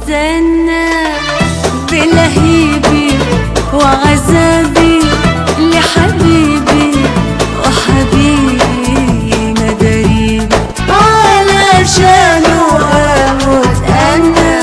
ومستنى بلهيبي وعذابي لحبيبي وحبيبي مداريبي علشانه اموت انا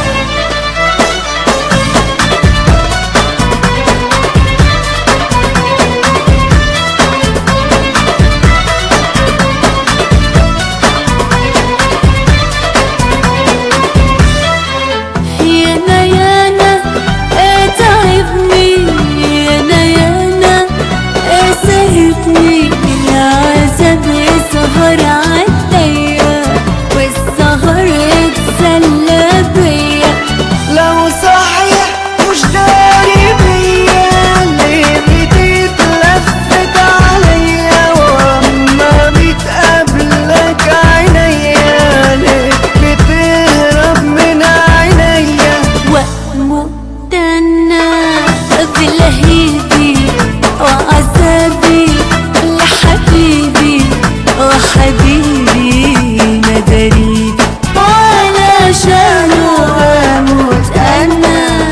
يانا يانا اتعبني يانا يانا سهبني العذاب يسهر عليا والسهر اتسلى بيا لو صحيح مش داري بيا ليه بتتلفت عليا واما بتقابلك عينيا ليه بتهرب من عينيا واموت انا بلهيبي وعذابي لحبيبي وحبيبي مداريبي علشانه اموت انا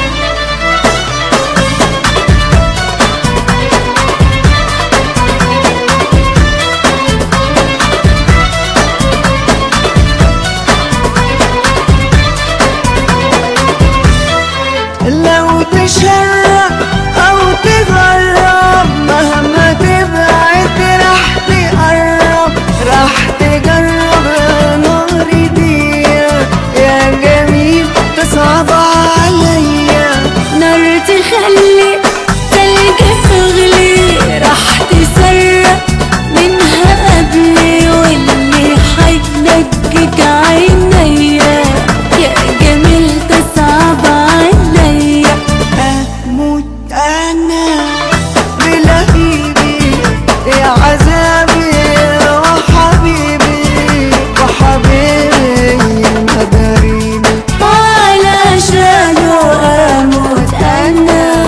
لو تشرب او تغرب مهما تبعد راح تقرب راح تجرب نار دي يا جميل تصعب عليا نار تخلي تلج تغلي راح تسرق منها قبلي واللي حينجك عينيا يا جميل تصعب عليا اموت انا بلهيبي يا عذابي وحبيبي وحبيبي مداريني علشانه اموت انا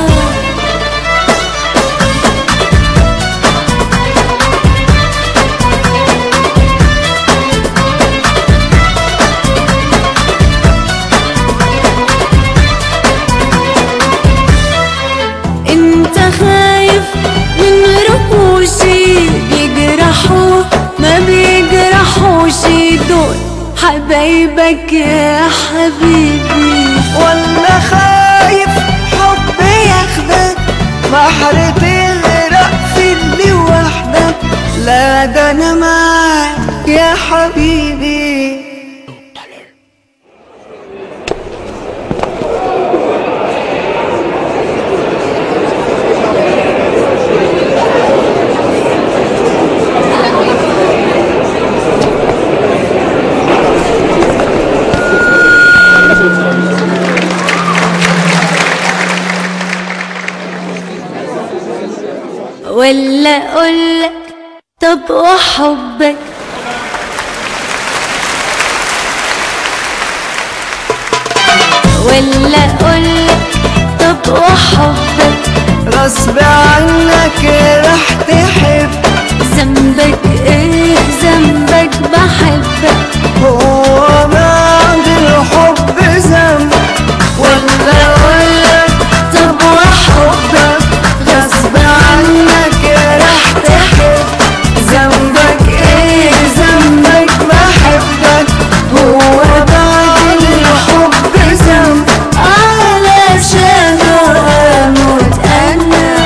انت خايف من رموشي بيجرحوا ما بيجرحوش دول حبايبك يا حبيبي ولا خايف حب ياخدك بحر تغرق في اللي وحدك لا ده انا معاك يا حبيبي ولا اقولك طب وحبك ولا اقولك طب وحبك غصب عنك راح تحب ذنبك ايه ذنبك بحبك هو بعد الحب ذنب ولا اقولك طب وحبك غصب عنك راح تحب ذنبك ايه ذنبك بحبك هو بعد الحب ذنب علشانه اموت انا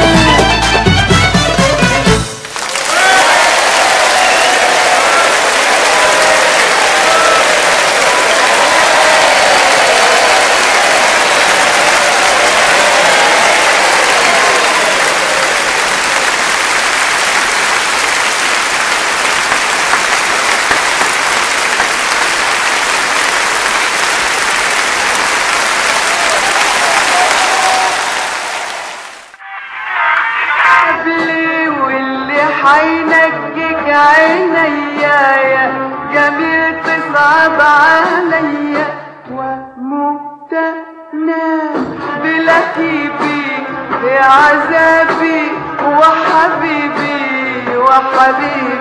قبلي واللي حينجيك عينيا يا جميل تصعب عليا واموت انا بلهيبي يا عذابي وحبيبي وحبيبي